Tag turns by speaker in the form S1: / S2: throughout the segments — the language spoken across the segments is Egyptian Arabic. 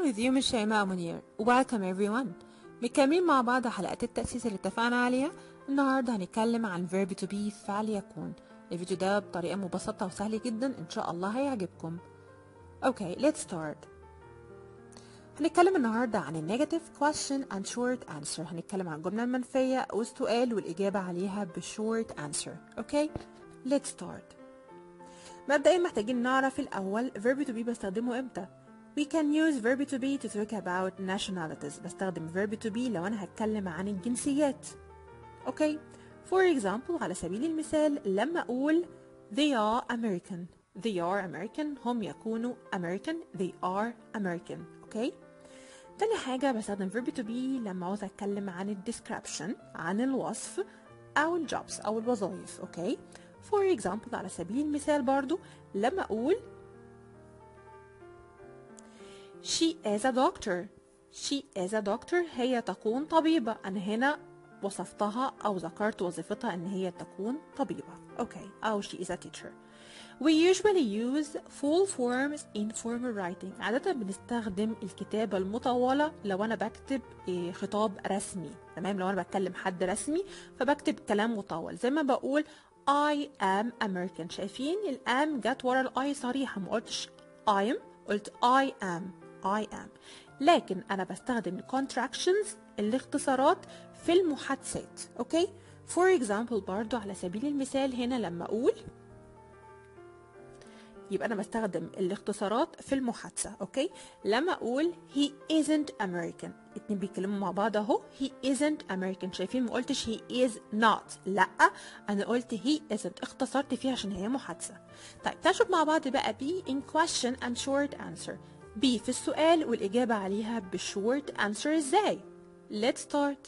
S1: with you مش شيماء منير Welcome everyone مكملين مع بعض حلقات التأسيس اللي اتفقنا عليها النهاردة هنتكلم عن verb to be فعل يكون الفيديو ده بطريقة مبسطة وسهلة جدا إن شاء الله هيعجبكم Okay let's start هنتكلم النهاردة عن النيجاتيف question and short answer هنتكلم عن الجملة المنفية والسؤال والإجابة عليها بشورت answer Okay let's start مبدئيا محتاجين نعرف الأول verb to be بستخدمه إمتى We can use verb to be to talk about nationalities بستخدم verb to be لو أنا هتكلم عن الجنسيات أوكي For example على سبيل المثال لما أقول They are American They are American هم يكونوا American They are American أوكي تاني حاجة بستخدم verb to be لما عاوز أتكلم عن ال description عن الوصف أو ال jobs أو الوظائف أوكي For example على سبيل المثال برضو لما أقول She is a doctor She is a doctor هي تكون طبيبة أنا هنا وصفتها أو ذكرت وظيفتها أن هي تكون طبيبة أوكي أو she is a teacher We usually use full forms in formal writing عادة بنستخدم الكتابة المطولة لو أنا بكتب إيه، خطاب رسمي تمام لو أنا بتكلم حد رسمي فبكتب كلام مطول زي ما بقول I am American شايفين الام جت ورا الاي صريحة ما قلتش I am قلت I am I am لكن أنا بستخدم contractions الاختصارات في المحادثات أوكي for example برضو على سبيل المثال هنا لما أقول يبقى أنا بستخدم الاختصارات في المحادثة أوكي لما أقول he isn't American اتنين بيتكلموا مع بعض أهو he isn't American شايفين ما قلتش he is not لأ أنا قلت he isn't اختصرت فيها عشان هي محادثة طيب تعالوا نشوف مع بعض بقى be in question and short answer be في السؤال والإجابة عليها بشورت answer إزاي let's start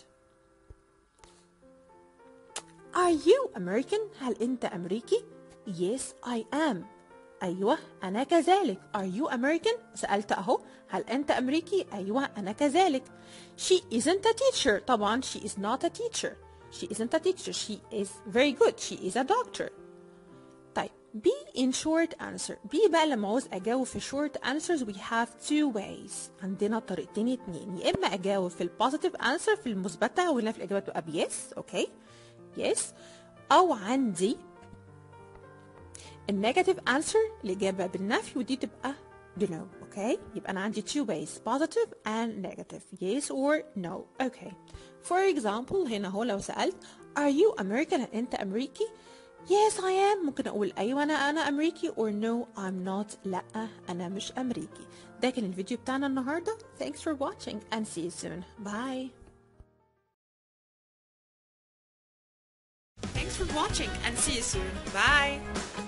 S1: Are you American؟ هل أنت أمريكي؟ Yes I am أيوة أنا كذلك Are you American؟ سألت أهو هل أنت أمريكي؟ أيوة أنا كذلك She isn't a teacher طبعا she is not a teacher She isn't a teacher She is very good She is a doctor طيب be in short answer be بقى لما عاوز أجاوب في short answers we have two ways عندنا طريقتين اتنين يا إما أجاوب في ال positive answer في المثبتة وهنا في الإجابة تبقى ب yes أوكي yes أو عندي النيجاتيف انسر الإجابة بالنفي ودي تبقى بنو اوكي يبقى أنا عندي two ways positive and negative yes or no okay for example هنا هو لو سألت are you American هل أنت أمريكي yes I am ممكن أقول أيوة أنا أنا أمريكي or no I'm not لأ أنا مش أمريكي ده كان الفيديو بتاعنا النهاردة thanks for watching and see you soon bye Thanks for watching and see you soon. Bye.